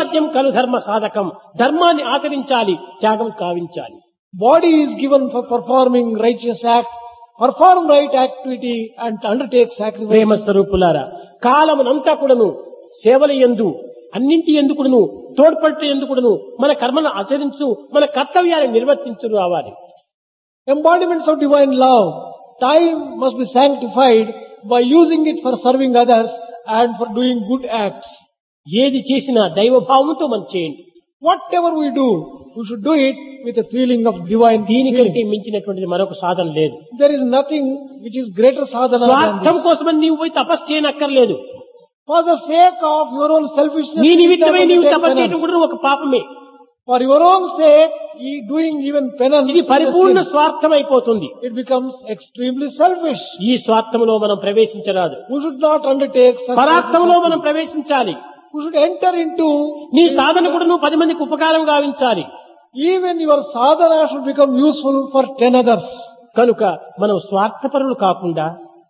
ప్రతిపాద్యం కలు ధర్మ సాధకం ధర్మాన్ని ఆచరించాలి త్యాగం కావించాలి Body is given for performing righteous act, perform right activity and undertake sacrifice. ప్రేమ స్వరూపులారా కాలమునంతా కూడాను సేవల ఎందు అన్నింటి ఎందుకును తోడ్పట్ట ఎందుకును మన కర్మను ఆచరించు మన కర్తవ్యాన్ని నిర్వర్తించు రావాలి Embodiments of divine love. Time must be sanctified by using it for serving others and for doing good acts. ఏది చేసినా దైవభావంతో మనం చేయండి Whatever we do, we should do it with a feeling of divine దీనికంటే feeling. మించినటువంటిది మరొక సాధన లేదు There is nothing which is greater sadhana than స్వార్థం this. కోసమని నీవు పోయి తపస్సు చేయనక్కర్లేదు For the sake of your own selfishness, నీ you నిమిత్తమై don't నీవు take తపస్సు penance. చేయడం కూడా ఒక పాపమే For your own sake, ye doing even penance, ఇది is a పరిపూర్ణ sin. స్వార్థం అయిపోతుంది it becomes extremely selfish. ఈ స్వార్థంలో మనం ప్రవేశించరాదు We should not undertake such పరార్థంలో sacrifices. మనం ప్రవేశించాలి We should enter into నీ సాధన కూడా నువ్వు పది మందికి ఉపకారం గావించాలి even your sadhana should become useful for ten others. కనుక మనం స్వార్థపరులు కాకుండా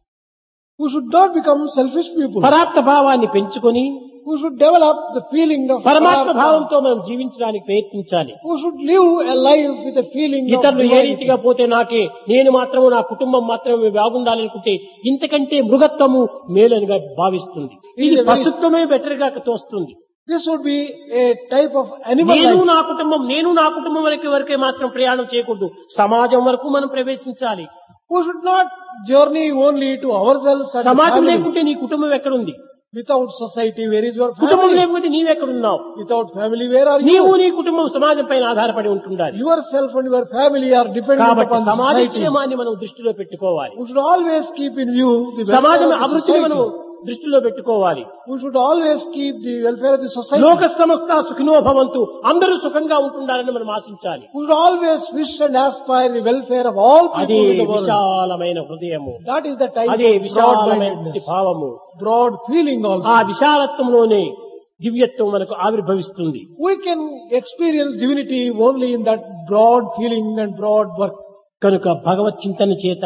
We should not become selfish people. పరార్థ భావాన్ని పెంచుకొని We should develop the feeling of పరమాత్మ Parartha. భావంతో మనం జీవించడానికి ప్రయత్నించాలి We should live a life with a feeling of ఇతరులు ఏ divinity. రీతిగా పోతే నాకే నేను మాత్రము నా కుటుంబం మాత్రమే బాగుండాలనుకుంటే ఇంతకంటే మృగత్వము మేలనిగా భావిస్తుంది ఇది పశుత్వమే బెటర్ గా తోస్తుంది This would be a type of animal నేను life. నా కుటుంబం నేను నా కుటుంబం వరకు వరకే మాత్రం ప్రయాణం చేయకూడదు సమాజం వరకు మనం ప్రవేశించాలి We should not journey only to ourselves and సమాజం family. లేకుంటే నీ కుటుంబం ఎక్కడుంది Without society, where is your కుటుంబం family? లేకపోతే నీవెక్కడున్నావు Without family, where are నీవు you? నీ కుటుంబం సమాజం పైన ఆధారపడి ఉంటుండాలి Yourself and your family are dependent కాబట్టి upon సమాజ society. క్షేమాన్ని మనం దృష్టిలో పెట్టుకోవాలి We should always keep in view the సమాజం welfare of the అభివృద్ధిని మనం society. దృష్టిలో పెట్టుకోవాలి We should always keep the welfare of the society. లోక సంస్థ సుఖినో భవంతు అందరూ సుఖంగా ఉంటుండాలని మనం ఆశించాలి We should always wish and aspire the welfare of all అదే people in the world. విశాలమైన హృదయము That is the type అదే of విశాలమైన broad-mindedness, భావము broad feeling ఆ also. విశాలత్వంలోనే దివ్యత్వం మనకు ఆవిర్భవిస్తుంది We can experience divinity only in that broad feeling and broad work. కనుక భగవత్ చింతన చేత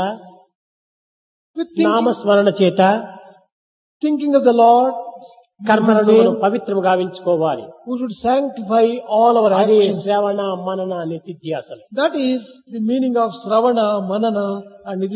With thinking, నామస్మరణ చేత thinking of the Lord, కర్మలను మనం పవిత్రం గావించుకోవాలి we should sanctify all our అదే actions. శ్రవణ మనన నిత్యాసలు That is the meaning of Sravana, Manana and